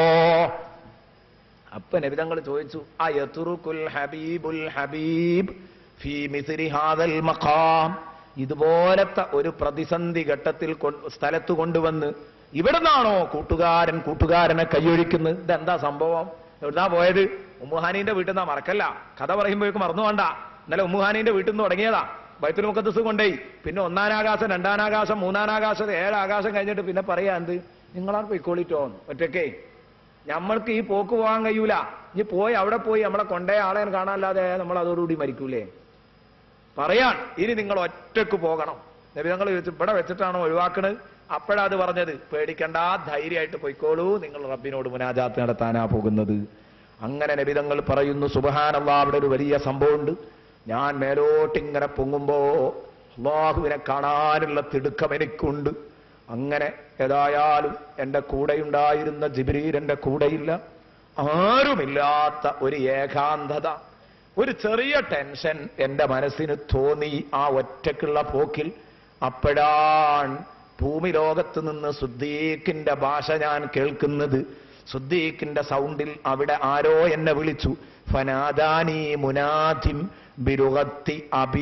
അപ്പൊ നബിതങ്ങൾ ചോദിച്ചു അയതുറുക്കുൽ ഹബീബുൽ ഹബീബ് ഫീ മിസ്രി ഹാദൽ മഖാം ഇതുപോലത്തെ ഒരു പ്രതിസന്ധി ഘട്ടത്തിൽ കൊ- സ്ഥലത്ത് കൊണ്ടുവന്ന് ഇവിടുന്നാണോ കൂട്ടുകാരൻ കൂട്ടുകാരനെ കൈയൊഴിക്കുന്നത് ഇതെന്താ സംഭവം എവിടുന്നാ പോയത് ഉമ്മുഹാനീന്റെ വീട്ടിൽ നിന്നാ മറക്കല്ല കഥ പറയുമ്പോഴേക്ക് മറന്നു വേണ്ട ഇന്നലെ ഉമ്മുഹാനീന്റെ വീട്ടിൽ നിന്ന് തുടങ്ങിയതാ ബൈത്തുൽ മുഖദ്സ് കൊണ്ടേയി പിന്നെ ഒന്നാനാകാശം രണ്ടാനാകാശം മൂന്നാനാകാശം ഏഴാകാശം കഴിഞ്ഞിട്ട് പിന്നെ പറയാ എന്ത് നിങ്ങളാണ് പോയിക്കോളിട്ടോ ഒറ്റക്കേ നമ്മൾക്ക് ഈ പോക്ക് പോകാൻ കഴിയൂല ഇനി പോയി അവിടെ പോയി നമ്മളെ കൊണ്ടേ ആളെ കാണാനല്ലാതെ നമ്മൾ അതോടുകൂടി മരിക്കൂലേ പറയാൻ ഇനി നിങ്ങൾ ഒറ്റക്ക് പോകണം നബി ഞങ്ങൾ ഇവിടെ വെച്ചിട്ടാണോ ഒഴിവാക്കണത് അപ്പോഴാ അത് പറഞ്ഞത് പേടിക്കണ്ട ധൈര്യമായിട്ട് പൊയ്ക്കോളൂ നിങ്ങൾ റബ്ബിനോട് മുനാജാത്ത് നടത്താനാ പോകുന്നത് അങ്ങനെ നബിതങ്ങൾ പറയുന്നു സുബഹാനല്ലാ അവിടെ ഒരു വലിയ സംഭവമുണ്ട് ഞാൻ മേലോട്ടിങ്ങനെ പൊങ്ങുമ്പോ അള്ളാഹുവിനെ കാണാനുള്ള തിടുക്കം എനിക്കുണ്ട് അങ്ങനെ ഏതായാലും എന്റെ കൂടെയുണ്ടായിരുന്ന ജിബ്രീൽ എന്റെ കൂടെയില്ല ആരുമില്ലാത്ത ഒരു ഏകാന്തത ഒരു ചെറിയ ടെൻഷൻ എന്റെ മനസ്സിന് തോന്നി ആ ഒറ്റക്കുള്ള പോക്കിൽ അപ്പോഴാണ് ഭൂമി ലോകത്ത് നിന്ന് സുദ്ദീഖിന്റെ ഭാഷ ഞാൻ കേൾക്കുന്നത് സുദ്ദീഖിന്റെ സൗണ്ടിൽ അവിടെ ആരോ എന്നെ വിളിച്ചു ഫനാദാനി മുനാഥിം ബിരുഗത്തി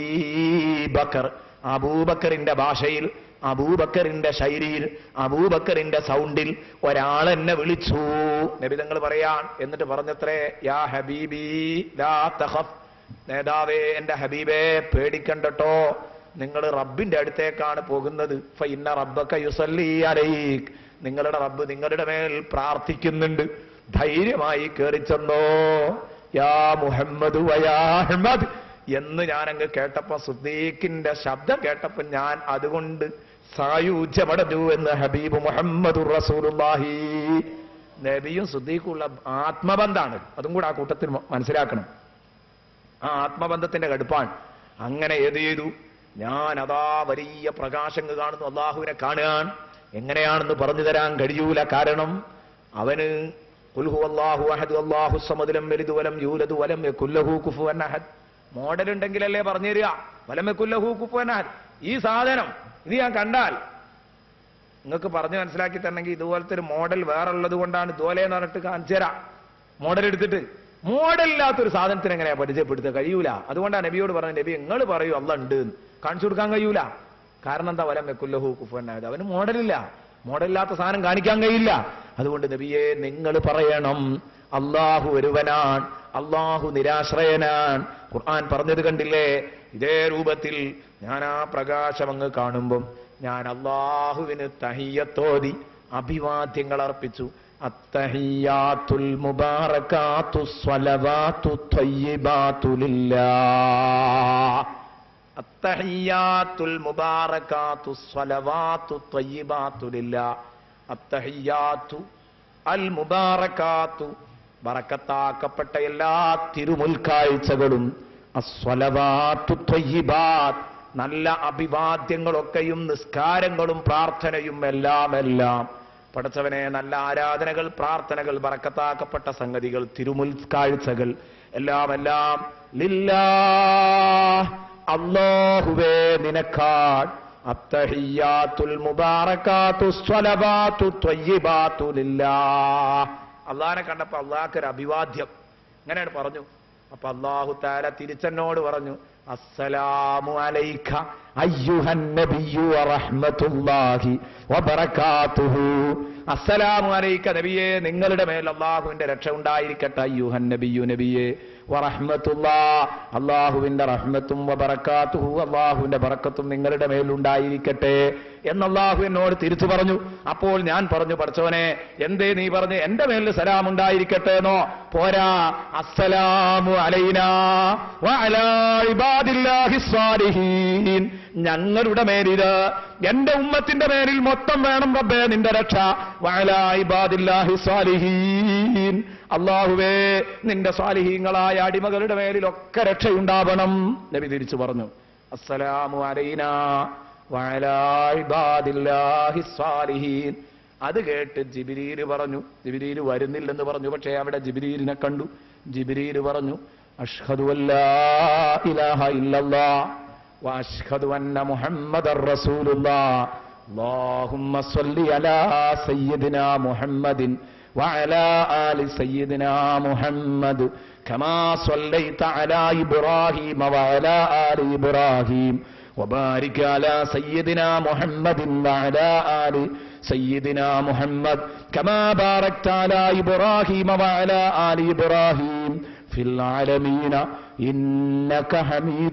അബീബക്കർ അബൂബക്കറിന്റെ ഭാഷയിൽ അബൂബക്കറിന്റെ ശൈലിയിൽ അബൂബക്കറിന്റെ സൗണ്ടിൽ ഒരാൾ എന്നെ വിളിച്ചു നബിതങ്ങൾ പറയാൻ എന്നിട്ട് പറഞ്ഞത്രേ യാ ഹബീബി ലാ തഖഫ് നേതാവേ എന്റെ ഹബീബേ പേടിക്കണ്ടട്ടോ നിങ്ങൾ റബ്ബിന്റെ അടുത്തേക്കാണ് പോകുന്നത് ഫഇന്ന റബ്ബക യുസല്ലി അലൈക് നിങ്ങളുടെ റബ്ബ് നിങ്ങളുടെ മേൽ പ്രാർത്ഥിക്കുന്നുണ്ട് ധൈര്യമായി കയറിച്ചെന്നോ യാ മുഹമ്മദ് വയാ അഹ്മദ് എന്ന് ഞാൻ അങ്ങ് കേട്ടപ്പോ സുദ്ദീഖിന്റെ ശബ്ദം കേട്ടപ്പോ ഞാൻ അതുകൊണ്ട് സായുജ്യമടഞ്ഞു എന്ന് ഹബീബ് മുഹമ്മദ് റസൂലുള്ളാഹി നബിയും സുദ്ദീഖുള്ള ആത്മബന്ധാണ് അതും കൂടെ ആ കൂട്ടത്തിൽ മ- മനസ്സിലാക്കണം ആ ആത്മബന്ധത്തിന്റെ കടുപ്പാണ് അങ്ങനെ ഏത് ചെയ്തു ഞാൻ അതാ വലിയ പ്രകാശങ്ങൾ കാണുന്നു അള്ളാഹുവിനെ കാണുകയാണ് എങ്ങനെയാണെന്ന് പറഞ്ഞു തരാൻ കഴിയൂല കാരണം അവന് കുൽഹു അള്ളാഹു അഹദ് അള്ളാഹു സമദിലം വലുതു വലം യൂലതു വലം കുല്ലഹു കുഫുവൻ അഹദ് മോഡൽ ഉണ്ടെങ്കിലല്ലേ പറഞ്ഞു തരിക വലം കുല്ലഹു കുഫുവൻ അഹദ് ഈ സാധനം ഇത് ഞാൻ കണ്ടാൽ നിങ്ങൾക്ക് പറഞ്ഞ് മനസ്സിലാക്കി തരണമെങ്കിൽ ഇതുപോലത്തെ ഒരു മോഡൽ വേറെ ഉള്ളത് കൊണ്ടാണ് ഇതുപോലെ എന്ന് പറഞ്ഞിട്ട് കാണിച്ചു തരാം മോഡൽ എടുത്തിട്ട് മോഡൽ ഇല്ലാത്തൊരു സാധനത്തിന് എങ്ങനെയാ പരിചയപ്പെടുത്തുക കഴിയൂല അതുകൊണ്ടാണ് നബിയോട് പറഞ്ഞത് നബി നിങ്ങൾ പറയൂ അല്ല ഉണ്ട് എന്ന്. കാണിച്ചു കൊടുക്കാൻ കഴിയൂല കാരണം എന്താ വലം വെക്കുല്ലഹു കുഫനായത് അവന് മോഡലില്ല മോഡലില്ലാത്ത സാധനം കാണിക്കാൻ കഴിയില്ല അതുകൊണ്ട് നബിയെ നിങ്ങൾ പറയണം അള്ളാഹു ഒരുവനാണ് അള്ളാഹു നിരാശ്രയനാണ് ഖുർആൻ പറഞ്ഞത് കണ്ടില്ലേ ഇതേ രൂപത്തിൽ ഞാൻ ആ പ്രകാശം അങ്ങ് കാണുമ്പം ഞാൻ അള്ളാഹുവിന് തഹിയത്തോതി അഭിവാദ്യങ്ങൾ അർപ്പിച്ചു അത്തഹിയാത്തുൽ മുബാറകാത്തു സ്വലവാത്തു ത്വയ്യിബാത്തു ലില്ലാഹ് അത്തഹിയാത്തുൽ മുബാറകാത്തു സ്വലവാത്തു ത്വയ്യിബാത്തു ലില്ലാഹ് അത്തഹിയാത്തു അൽ മുബാറകാത്തു ബറക്കത്താക്കപ്പെട്ട എല്ലാ തിരുമുൽക്കാഴ്ചകളും അസ്വലവാത്തു ത്വയ്യിബാത്ത് നല്ല അഭിവാദ്യങ്ങളൊക്കെയും നിസ്കാരങ്ങളും പ്രാർത്ഥനയും എല്ലാം എല്ലാം പടച്ചവനെ നല്ല ആരാധനകൾ പ്രാർത്ഥനകൾ ബറക്കത്താക്കപ്പെട്ട സംഗതികൾ തിരുമുൽക്കാഴ്ചകൾ എല്ലാം എല്ലാം ലില്ലാ അള്ളാഹുവേ നിനക്കാൾ അത്തഹിയാത്തുൽ മുബാറക്കാത്തു സ്വലബാത്തു ത്വയ്യിബാത്തു ലില്ലാ അള്ളാഹിനെ കണ്ടപ്പോ അള്ളാഹ്ക്ക് ഒരു അഭിവാദ്യം അങ്ങനെയാണ് പറഞ്ഞു അപ്പൊ അള്ളാഹു താര തിരിച്ചെന്നോട് പറഞ്ഞു അസ്സലാമു അലൈക അയ്യുഹൻ നബിയു വറഹ്മത്തുള്ളാഹി വബറകാതുഹു അസ്സലാമു അലൈക നബിയെ നിങ്ങളുടെ മേൽ അള്ളാഹുവിന്റെ രക്ഷ ഉണ്ടായിരിക്കട്ടെ അയ്യുഹൻ നബിയു നബിയെ വറഹ്മത്തുള്ളാ അള്ളാഹുവിന്റെ റഹ്മത്തും വബറകാതുഹു അള്ളാഹുവിന്റെ ബറക്കത്തും നിങ്ങളുടെ മേൽ ഉണ്ടായിരിക്കട്ടെ എന്ന് അള്ളാഹു എന്നോട് തിരിച്ചു പറഞ്ഞു അപ്പോൾ ഞാൻ പറഞ്ഞു പഠിച്ചവനെ എന്തേ നീ പറഞ്ഞു എന്റെ മേലിൽ സലാം ഉണ്ടായിരിക്കട്ടെ എന്നോ പോരാ അസ്സലാമു അലൈനാ വഅലാ ഇബാ ഇബാദില്ലാഹി സ്വാലിഹീൻ ഞങ്ങളുടെ മേലിത് എന്റെ ഉമ്മത്തിന്റെ മേലിൽ മൊത്തം വേണം റബ്ബേ നിന്റെ രക്ഷ വഅലാ ഇബാദില്ലാഹി സ്വാലിഹീൻ അള്ളാഹുവേ നിന്റെ സ്വാലിഹീങ്ങളായ അടിമകളുടെ മേലിലൊക്കെ രക്ഷയുണ്ടാവണം നബി തിരിച്ചു പറഞ്ഞു അസ്സലാമു അലൈനാ വഅലാ ഇബാദില്ലാഹി സ്വാലിഹീൻ അത് കേട്ട് ജിബിരീല് പറഞ്ഞു ജിബിരീല് വരുന്നില്ലെന്ന് പറഞ്ഞു പക്ഷേ അവിടെ ജിബിരീലിനെ കണ്ടു ജിബിരീല് പറഞ്ഞു അഷ്ഹദു അല്ലാ ഇലാഹ ഇല്ലല്ലാ വഅഷ്ഹദു അന്ന മുഹമ്മദർ റസൂലുള്ളാ اللهم صل على سيدنا محمد وعلى آل سيدنا محمد كما صليت على إبراهيم وعلى آل إبراهيم وبارك على سيدنا محمد وعلى آل سيدنا محمد كما باركت على إبراهيم وعلى آل إبراهيم في العالمين إنك حميد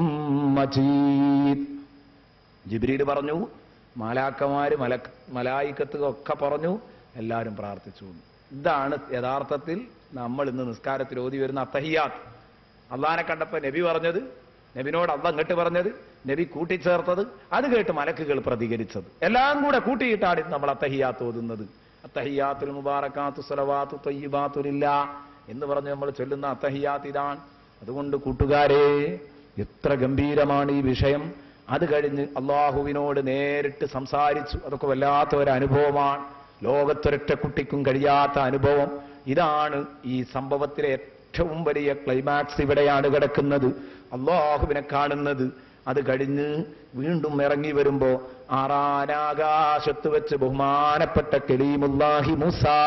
مجيد ജിബ്രീൽ പറഞ്ഞു മാലാക്കമാര് മല മലായിക്കത്ത് ഒക്കെ പറഞ്ഞു എല്ലാവരും പ്രാർത്ഥിച്ചു ഇതാണ് യഥാർത്ഥത്തിൽ നമ്മൾ ഇന്ന് നിസ്കാരത്തിൽ ഓതി വരുന്ന അത്തഹിയാത്ത് അള്ളഹാനെ കണ്ടപ്പോ നബി പറഞ്ഞത് നബിനോട് അള്ള അങ്ങോട്ട് പറഞ്ഞത് നബി കൂട്ടിച്ചേർത്തത് അത് കേട്ട് മലക്കുകൾ പ്രതികരിച്ചത് എല്ലാം കൂടെ കൂട്ടിയിട്ടാണ് നമ്മൾ അത്തഹിയാത്ത് ഓതുന്നത് അത്തഹിയാത്തുൽ മുബാറക്കാത്തു സലവാത്തു തയ്യിബാത്തുലില്ല എന്ന് പറഞ്ഞ് നമ്മൾ ചൊല്ലുന്ന അത്തഹിയാത്ത് ഇതാണ് അതുകൊണ്ട് കൂട്ടുകാരെ എത്ര ഗംഭീരമാണ് ഈ വിഷയം അത് കഴിഞ്ഞ് അള്ളാഹുവിനോട് നേരിട്ട് സംസാരിച്ചു അതൊക്കെ വല്ലാത്ത ഒരു അനുഭവമാണ് ലോകത്തൊരൊറ്റ കുട്ടിക്കും കഴിയാത്ത അനുഭവം ഇതാണ് ഈ സംഭവത്തിലെ ഏറ്റവും വലിയ ക്ലൈമാക്സ് ഇവിടെയാണ് കിടക്കുന്നത് അള്ളാഹുവിനെ കാണുന്നത് അത് കഴിഞ്ഞ് വീണ്ടും ഇറങ്ങി വരുമ്പോ ആറാനാകാശത്ത് വെച്ച് ബഹുമാനപ്പെട്ട കലീമുല്ലാഹി മുസാ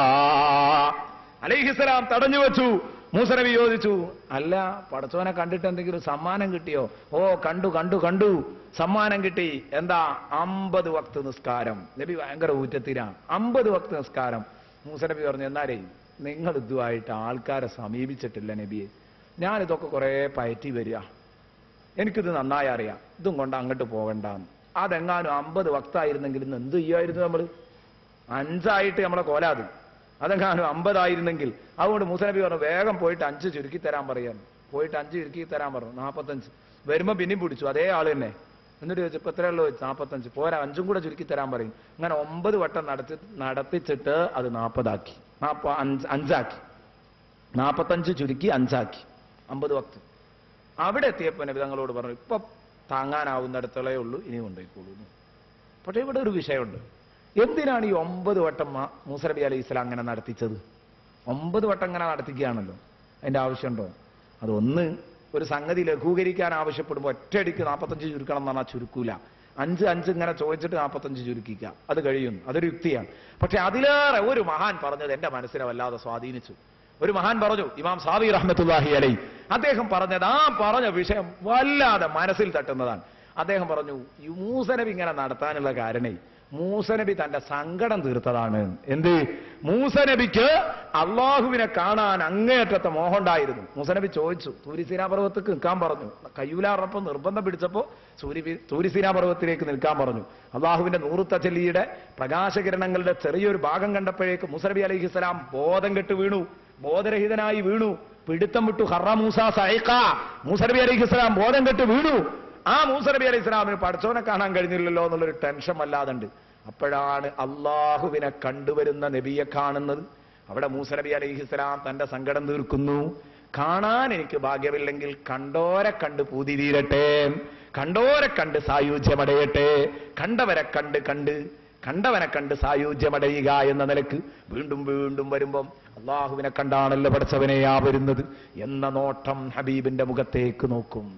അലൈഹിസ്സലാം തടഞ്ഞു വെച്ചു മൂസ നബി ചോദിച്ചു അല്ല പടച്ചോനെ കണ്ടിട്ട് എന്തെങ്കിലും സമ്മാനം കിട്ടിയോ ഓ കണ്ടു കണ്ടു കണ്ടു സമ്മാനം കിട്ടി എന്താ അമ്പത് വക്ത് നിസ്കാരം നബി ഭയങ്കര ഊറ്റത്തിനാ അമ്പത് വക്ത് നിസ്കാരം മൂസ നബി പറഞ്ഞു എന്നാലേ നിങ്ങൾ ഇതുമായിട്ട് ആൾക്കാരെ സമീപിച്ചിട്ടില്ല നബിയെ ഞാനിതൊക്കെ കുറെ പയറ്റി വരിക എനിക്കിത് നന്നായി അറിയാം ഇതും കൊണ്ട് അങ്ങോട്ട് പോകണ്ടെന്ന് അതെങ്ങാനും അമ്പത് വക്തായിരുന്നെങ്കിൽ ഇന്ന് എന്ത് ചെയ്യുമായിരുന്നു നമ്മൾ അഞ്ചായിട്ട് നമ്മളെ കോലാത് അതെങ്ങാനും അമ്പതായിരുന്നെങ്കിൽ അതുകൊണ്ട് മൂസനബി പറഞ്ഞു വേഗം പോയിട്ട് അഞ്ച് ചുരുക്കി തരാൻ പറയാൻ പോയിട്ട് അഞ്ച് ചുരുക്കി തരാൻ പറഞ്ഞു നാൽപ്പത്തഞ്ച് വരുമ്പോ പിന്നെയും പിടിച്ചു അതേ ആള് തന്നെ എന്നിട്ട് ചോദിച്ചപ്പോ എത്രയുള്ളൂ ചോദിച്ചു നാൽപ്പത്തഞ്ച് പോരാ അഞ്ചും കൂടെ ചുരുക്കി തരാൻ പറയും അങ്ങനെ ഒമ്പത് വട്ടം നടത്തി നടത്തിച്ചിട്ട് അത് നാൽപ്പതാക്കി നാപ്പ അഞ്ച് അഞ്ചാക്കി നാൽപ്പത്തഞ്ച് ചുരുക്കി അഞ്ചാക്കി അമ്പത് വക്ത് അവിടെ എത്തിയപ്പോ നബി തങ്ങളോട് പറഞ്ഞു ഇപ്പൊ താങ്ങാനാവുന്നിടത്തോളേ ഉള്ളൂ ഇനി കൊണ്ടുപോയിക്കോളൂ എന്ന്. പക്ഷേ ഇവിടെ ഒരു വിഷയമുണ്ട് എന്തിനാണ് ഈ ഒമ്പത് വട്ടം മാ- മൂസ നബി അലൈഹി ഇസ്ലാം അങ്ങനെ നടത്തിച്ചത് ഒമ്പത് വട്ടം അങ്ങനെ നടത്തിക്കുകയാണല്ലോ അതിന്റെ ആവശ്യമുണ്ടോ അതൊന്ന് ഒരു സംഗതി ലഘൂകരിക്കാൻ ആവശ്യപ്പെടുമ്പോൾ ഒറ്റയടിക്ക് നാൽപ്പത്തഞ്ച് ചുരുക്കണം എന്ന് പറഞ്ഞാൽ ചുരുക്കൂല അഞ്ച് അഞ്ച് ഇങ്ങനെ ചോദിച്ചിട്ട് നാൽപ്പത്തഞ്ച് ചുരുക്കിക്കുക അത് കഴിയുന്നു അതൊരു യുക്തിയാണ് പക്ഷെ അതിലേറെ ഒരു മഹാൻ പറഞ്ഞത് എന്റെ മനസ്സിനെ വല്ലാതെ സ്വാധീനിച്ചു ഒരു മഹാൻ പറഞ്ഞു ഇമാം സാവി റഹ്മത്തുല്ലാഹി അലൈ അദ്ദേഹം പറഞ്ഞത് ആ പറഞ്ഞ വിഷയം വല്ലാതെ മനസ്സിൽ തട്ടുന്നതാണ് അദ്ദേഹം പറഞ്ഞു ഈ മൂസനബി ഇങ്ങനെ നടത്താനുള്ള കാരണേ മൂസനബി തന്റെ സങ്കടം തീർത്തതാണ് എന്ത് മൂസനബിക്ക് അള്ളാഹുവിനെ കാണാൻ അങ്ങേയറ്റത്തെ മോഹം ഉണ്ടായിരുന്നു മൂസനബി ചോദിച്ചു സൂര്യസീനാ പർവ്വതത്തേക്ക് നിൽക്കാൻ പറഞ്ഞു കയ്യൂലാറപ്പം നിർബന്ധം പിടിച്ചപ്പോ സൂര്യ സൂര്യസീനാ പർവ്വതത്തിലേക്ക് നിൽക്കാൻ പറഞ്ഞു അള്ളാഹുവിന്റെ നൂറുത്തച്ചല്ലിയുടെ പ്രകാശകിരണങ്ങളുടെ ചെറിയൊരു ഭാഗം കണ്ടപ്പോഴേക്ക് മുസനബി അലൈഹി സ്വലാം ബോധം കെട്ട് വീണു ബോധരഹിതനായി വീണു പിടുത്തം വിട്ടു ഹറ മൂസ സൈക്ക മൂസനബി അലൈഹി സ്വലാം ബോധം കെട്ട് വീണു ആ മൂസനബി അലൈഹി സ്വലാമിന് പഠിച്ചോനെ കാണാൻ കഴിഞ്ഞില്ലല്ലോ എന്നുള്ളൊരു ടെൻഷൻ വല്ലാതുണ്ട് അപ്പോഴാണ് അള്ളാഹുവിനെ കണ്ടുവരുന്ന നബിയെ കാണുന്നത് അവിടെ മൂസനബി അലൈഹി സ്വലാം തന്റെ സങ്കടം തീർക്കുന്നു കാണാൻ എനിക്ക് ഭാഗ്യമില്ലെങ്കിൽ കണ്ടോരെ കണ്ട് പൂതി തീരട്ടെ കണ്ടോരെ കണ്ട് സായുജ്യമടയട്ടെ കണ്ടവരെ കണ്ട് കണ്ട് കണ്ടവനെ കണ്ട് സായുജ്യമടയുക എന്ന നിലക്ക് വീണ്ടും വീണ്ടും വരുമ്പം അള്ളാഹുവിനെ കണ്ടാണല്ലോ പഠിച്ചവനെയാ വരുന്നത് എന്ന നോട്ടം ഹബീബിന്റെ മുഖത്തേക്ക് നോക്കും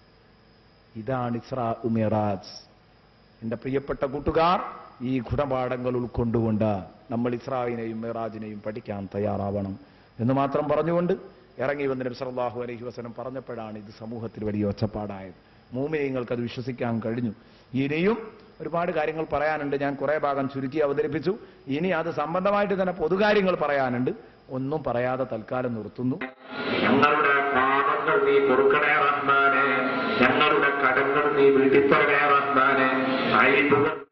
ഇതാണ് ഇസ്രാ മിറാജ് എന്റെ പ്രിയപ്പെട്ട കൂട്ടുകാർ ഈ ഗുണപാഠങ്ങൾ ഉൾക്കൊണ്ടുകൊണ്ട് നമ്മൾ ഇസ്രായിനെയും മിറാജിനെയും പഠിക്കാൻ തയ്യാറാവണം എന്ന് മാത്രം പറഞ്ഞുകൊണ്ട് ഇറങ്ങി വന്ന നബി സല്ലല്ലാഹു അലൈഹി വസല്ലം പറഞ്ഞപ്പോഴാണ് ഇത് സമൂഹത്തിൽ വലിയ ഒച്ചപ്പാടായത് മൂമിനിങ്ങൾക്ക് അത് വിശ്വസിക്കാൻ കഴിഞ്ഞു ഇനിയും ഒരുപാട് കാര്യങ്ങൾ പറയാനുണ്ട് ഞാൻ കുറെ ഭാഗം ചുരുക്കി അവതരിപ്പിച്ചു ഇനി അത് സംബന്ധമായിട്ട് തന്നെ പൊതുകാര്യങ്ങൾ പറയാനുണ്ട് ഒന്നും പറയാതെ തൽക്കാലം നിർത്തുന്നു ഞങ്ങളുടെ പാപങ്ങൾ നീ പൊറുക്കണേ റഹ്മാനെ ഞങ്ങളുടെ കടങ്ങൾ നീ വീട്ടിത്തരണേ റഹ്മാനെ അഴിപ്പുകൾ